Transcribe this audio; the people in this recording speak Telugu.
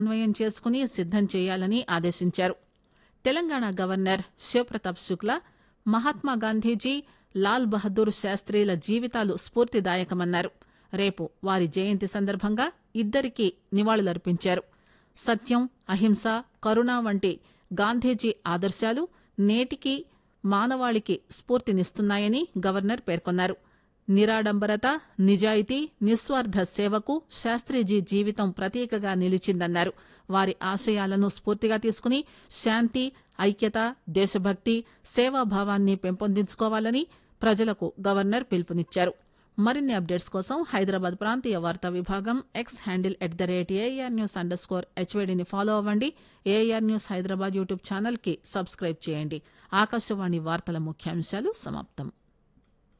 సమన్వయం చేసుకుని సిద్దం చేయాలని ఆదేశించారు తెలంగాణ గవర్నర్ శివప్రతాప్ శుక్లా మహాత్మా గాంధీజీ లాల్ బహదూర్ శాస్త్రీల జీవితాలు స్ఫూర్తిదాయకమన్నారు రేపు వారి జయంతి సందర్భంగా ఇద్దరికీ నివాళులర్పించారు సత్యం అహింస కరుణ వంటి గాంధీజీ ఆదర్శాలు నేటికి మానవాళికి స్ఫూర్తినిస్తున్నాయని గవర్నర్ పేర్కొన్నారు నిరాడంబరత నిజాయితీ నిస్వార్థ సేవకు శాస్త్రీజీ జీవితం ప్రతీకగా నిలిచిందన్నారు వారి ఆశయాలను స్ఫూర్తిగా తీసుకుని శాంతి ఐక్యత దేశభక్తి సేవాభావాన్ని పెంపొందించుకోవాలని ప్రజలకు గవర్నర్ పిలుపునిచ్చారు మరిన్ని అప్డేట్స్ కోసం హైదరాబాద్ ప్రాంతీయ వార్తా విభాగం X handle at the rate AIR news underscore హెచ్వేడిని ఫాలో అవ్వండి AIR news Hyderabad YouTube channel కి సబ్స్క్రైబ్ చేయండి ఆకాశవాణి వార్తల ముఖ్యాంశాలు సమాప్తం